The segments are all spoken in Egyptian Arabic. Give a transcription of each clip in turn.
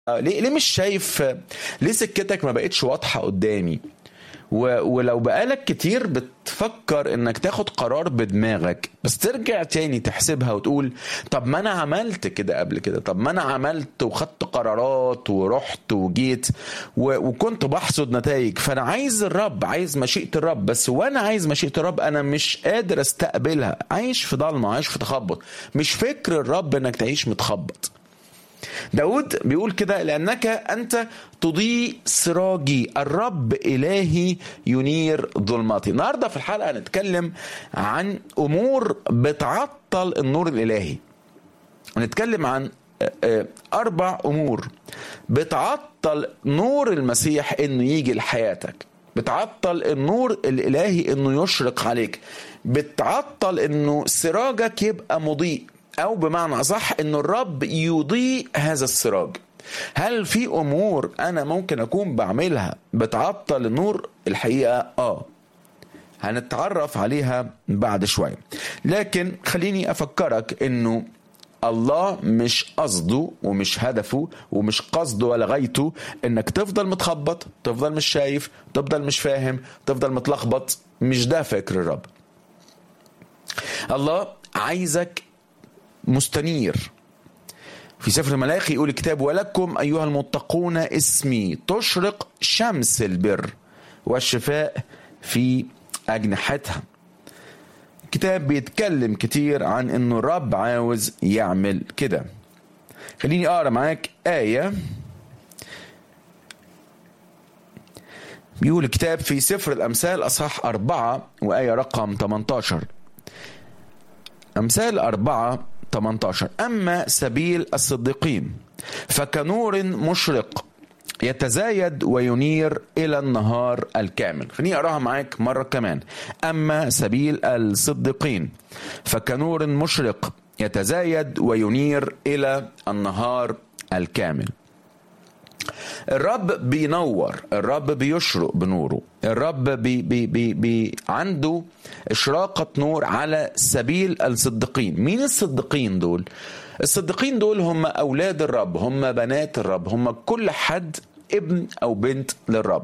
ليه ليه مش شايف ليه سكتك ما بقتش واضحه قدامي و... ولو بقالك كتير بتفكر انك تاخد قرار بدماغك بس ترجع تاني تحسبها وتقول طب ما انا عملت كده قبل كده طب ما انا عملت وخدت قرارات ورحت وجيت و... وكنت بحصد نتائج فانا عايز الرب عايز مشيئة الرب بس وانا عايز مشيئة الرب انا مش قادر استقبلها عايش في ضلمة عايش في تخبط مش فكر الرب انك تعيش متخبط داود بيقول كده لأنك أنت تضيء سراجي الرب إلهي ينير ظلماتي النهاردة في الحلقة هنتكلم عن أمور بتعطل النور الإلهي هنتكلم عن أربع أمور بتعطل نور المسيح إنه يجي لحياتك بتعطل النور الإلهي إنه يشرق عليك بتعطل إنه سراجك يبقى مضيء او بمعنى اصح ان الرب يضيء هذا السراج هل في امور انا ممكن اكون بعملها بتعطل النور الحقيقه اه هنتعرف عليها بعد شويه لكن خليني افكرك انه الله مش قصده ومش هدفه ومش قصده ولا غايته انك تفضل متخبط تفضل مش شايف تفضل مش فاهم تفضل متلخبط مش ده فكر الرب الله عايزك مستنير في سفر الملاخي يقول الكتاب ولكم أيها المتقون اسمي تشرق شمس البر والشفاء في أجنحتها الكتاب بيتكلم كتير عن انه الرب عاوز يعمل كده خليني اقرا معاك آية بيقول الكتاب في سفر الأمثال أصحاح أربعة وآية رقم 18 أمثال أربعة 18 أما سبيل الصديقين فكنور مشرق يتزايد وينير إلى النهار الكامل خليني أقراها معاك مرة كمان أما سبيل الصديقين فكنور مشرق يتزايد وينير إلى النهار الكامل الرب بينور الرب بيشرق بنوره الرب بي بي بي بي عنده إشراقة نور على سبيل الصديقين مين الصديقين دول الصديقين دول هم أولاد الرب هم بنات الرب هم كل حد ابن أو بنت للرب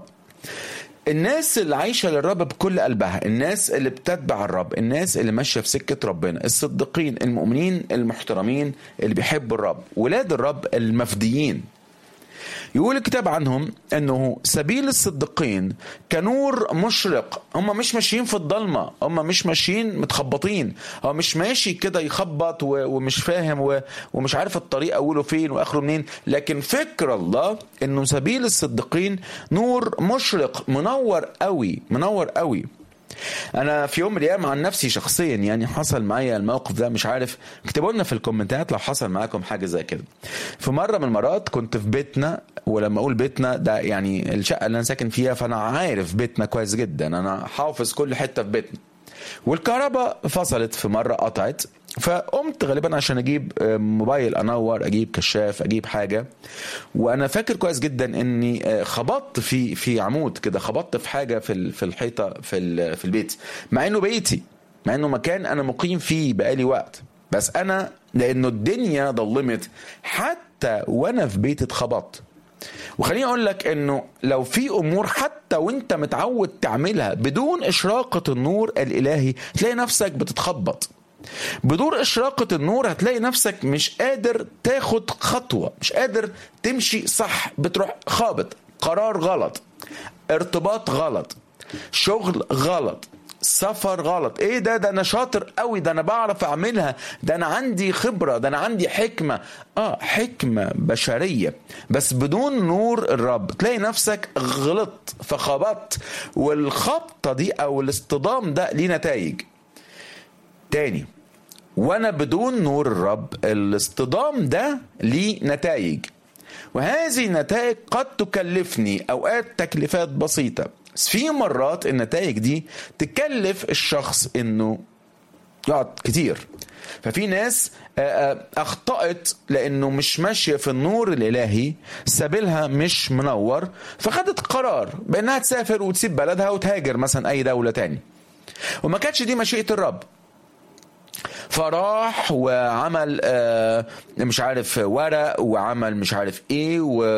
الناس اللي عايشة للرب بكل قلبها الناس اللي بتتبع الرب الناس اللي ماشية في سكة ربنا الصديقين المؤمنين المحترمين اللي بيحبوا الرب ولاد الرب المفديين يقول الكتاب عنهم انه سبيل الصديقين كنور مشرق هم مش ماشيين في الضلمه هم مش ماشيين متخبطين هو مش ماشي كده يخبط ومش فاهم ومش عارف الطريق اوله فين واخره منين لكن فكر الله انه سبيل الصديقين نور مشرق منور قوي منور قوي انا في يوم من الايام عن نفسي شخصيا يعني حصل معايا الموقف ده مش عارف اكتبوا لنا في الكومنتات لو حصل معاكم حاجه زي كده في مره من المرات كنت في بيتنا ولما اقول بيتنا ده يعني الشقه اللي انا ساكن فيها فانا عارف بيتنا كويس جدا انا حافظ كل حته في بيتنا والكهرباء فصلت في مره قطعت فقمت غالبا عشان اجيب موبايل انور اجيب كشاف اجيب حاجه وانا فاكر كويس جدا اني خبطت في في عمود كده خبطت في حاجه في في الحيطه في في البيت مع انه بيتي مع انه مكان انا مقيم فيه بقالي وقت بس انا لانه الدنيا ضلمت حتى وانا في بيتي اتخبطت وخليني اقول لك انه لو في امور حتى وانت متعود تعملها بدون اشراقه النور الالهي تلاقي نفسك بتتخبط بدون إشراقة النور هتلاقي نفسك مش قادر تاخد خطوة مش قادر تمشي صح بتروح خابط قرار غلط ارتباط غلط شغل غلط سفر غلط ايه ده ده انا شاطر قوي ده انا بعرف اعملها ده انا عندي خبره ده انا عندي حكمه اه حكمه بشريه بس بدون نور الرب تلاقي نفسك غلطت فخبطت والخبطه دي او الاصطدام ده ليه نتائج تاني وانا بدون نور الرب الاصطدام ده ليه نتائج وهذه النتائج قد تكلفني اوقات تكلفات بسيطه بس في مرات النتائج دي تكلف الشخص انه يقعد كتير ففي ناس اخطأت لانه مش ماشيه في النور الالهي سبيلها مش منور فخدت قرار بانها تسافر وتسيب بلدها وتهاجر مثلا اي دوله تاني وما كانتش دي مشيئه الرب فراح وعمل آه، مش عارف ورق وعمل مش عارف ايه و